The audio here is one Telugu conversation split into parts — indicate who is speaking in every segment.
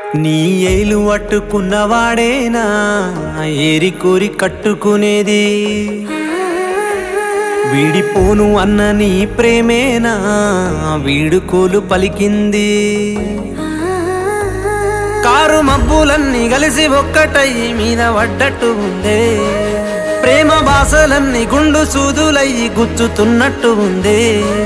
Speaker 1: నీ ఏలు పట్టుకున్నవాడేనా ఏరి కోరి కట్టుకునేది వీడిపోను అన్న నీ ప్రేమేనా వీడుకోలు పలికింది కారు మబ్బులన్నీ కలిసి ఒక్కటయ్యి మీద పడ్డట్టు ఉందే ప్రేమ భాషలన్నీ గుండు సూదులయ్యి గుచ్చుతున్నట్టు ఉందే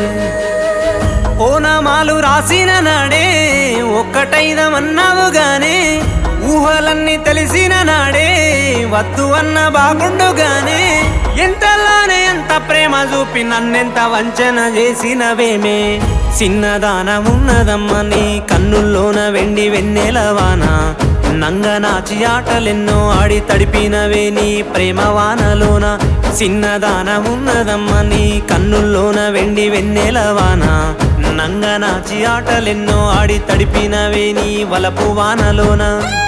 Speaker 1: ఓనామాలు రాసిన నాడే ఒక్కటైదమన్నావు గానే ఊహలన్నీ తెలిసిన నాడే వద్దు అన్న బాగుండుగానే ఎంతలానే ఎంత ప్రేమ చూపి నన్నెంత వంచన చేసినవేమే చిన్నదాన ఉన్నదమ్మ నీ కన్నుల్లోన వెండి వెన్నెలవాన నంగనాచి ఆటలెన్నో ఆడి తడిపినవే నీ ప్రేమ వానలోన చిన్నదాన ఉన్నదమ్మ నీ కన్నుల్లోన వెండి వెన్నెలవాన నంగనాచి ఆటలెన్నో ఆడి తడిపినవే నీ వలపు వానలోన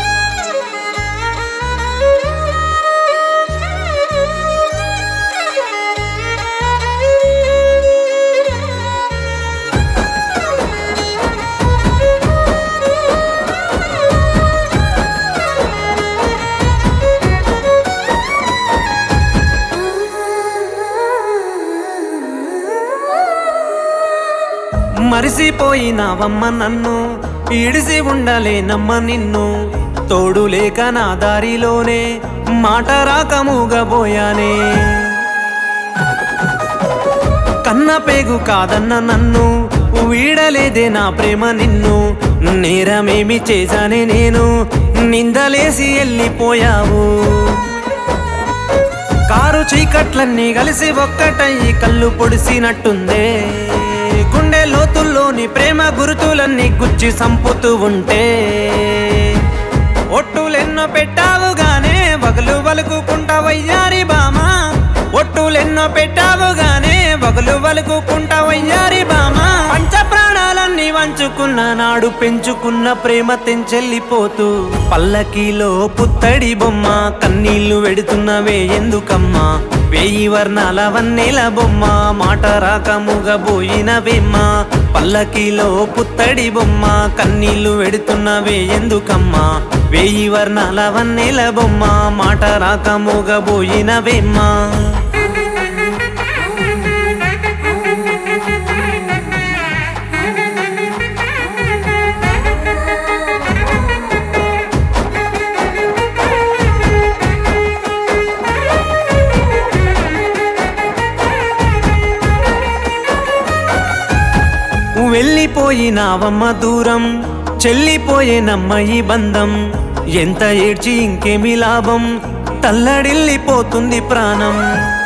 Speaker 1: మరిసిపోయినావమ్మ నన్ను ఈడిసి ఉండలేనమ్మ నిన్ను తోడు లేక నా దారిలోనే మాట రాక మూగబోయానే కన్న పేగు కాదన్న నన్ను వీడలేదే నా ప్రేమ నిన్ను నేరమేమి చేశానే నేను నిందలేసి వెళ్ళిపోయావు కారు చీకట్లన్నీ కలిసి ఒక్కటయ్యి కళ్ళు పొడిసినట్టుందే గుండె లోతుల్లోని ప్రేమ గురుతులన్నీ గుచ్చి సంపుతూ ఉంటే ఒట్టులెన్నో పెట్టావు గానే వగలు వలుకుంటా వయ్యారి బామా ఒట్టులెన్నో పెట్టావు గానే వగలు వలుకుంటా వయ్యారి బామా పంచ ప్రాణాలన్నీ వంచుకున్న నాడు పెంచుకున్న ప్రేమ తెంచెల్లిపోతూ పల్లకీలో పుత్తడి బొమ్మ కన్నీళ్లు వెడుతున్నవే ఎందుకమ్మా వేయి వర్ణాల వన్నెల బొమ్మ మాట రాక మూగబోయినవేమ్మ పల్లకీలో పుత్తడి బొమ్మ కన్నీళ్లు వెడుతున్నవే ఎందుకమ్మా వేయి వర్ణాల వన్నెల బొమ్మ మాట రాక మూగబోయినవేమ్మా వెళ్ళిపోయినావమ్మ దూరం చెల్లిపోయేనమ్మ ఈ బంధం ఎంత ఏడ్చి ఇంకేమి లాభం తల్లడిల్లిపోతుంది ప్రాణం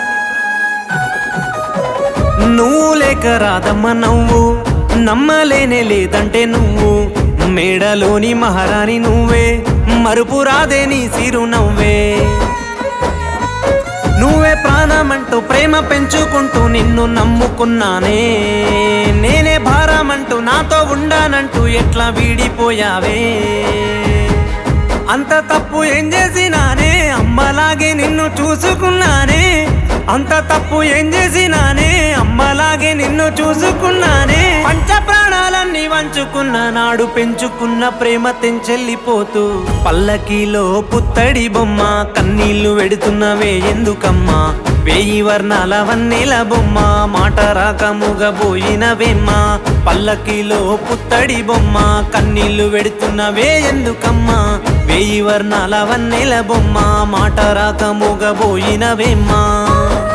Speaker 1: నువ్వు లేక రాదమ్మ నవ్వు నమ్మలేనే లేదంటే నువ్వు మేడలోని మహారాణి నువ్వే మరుపు రాదే నీ సిరు నవ్వే నువ్వే ప్రాణమంటూ ప్రేమ పెంచుకుంటూ నిన్ను నమ్ముకున్నానే నేనే భారమంటూ నాతో ఉండానంటూ ఎట్లా వీడిపోయావే అంత తప్పు ఏం చేసినానే అమ్మలాగే నిన్ను చూసుకున్నానే అంత తప్పు ఏం చేసినానే అమ్మలాగే నిన్ను చూసుకున్నానే పంచ ప్రాణాలన్నీ వంచుకున్న నాడు పెంచుకున్న ప్రేమ తెంచెల్లిపోతూ పల్లకీలో పుత్తడి బొమ్మ కన్నీళ్లు వెడుతున్నవే ఎందుకమ్మా వేయి వర్ణాల వన్నెల బొమ్మ మాట రాక మూగబోయినవేమ్మ పల్లకీలో పుత్తడి బొమ్మ కన్నీళ్లు వెడుతున్నవే ఎందుకమ్మా వేయి వర్ణాల వన్నెల బొమ్మ మాట రాక మూగబోయినవేమ్మా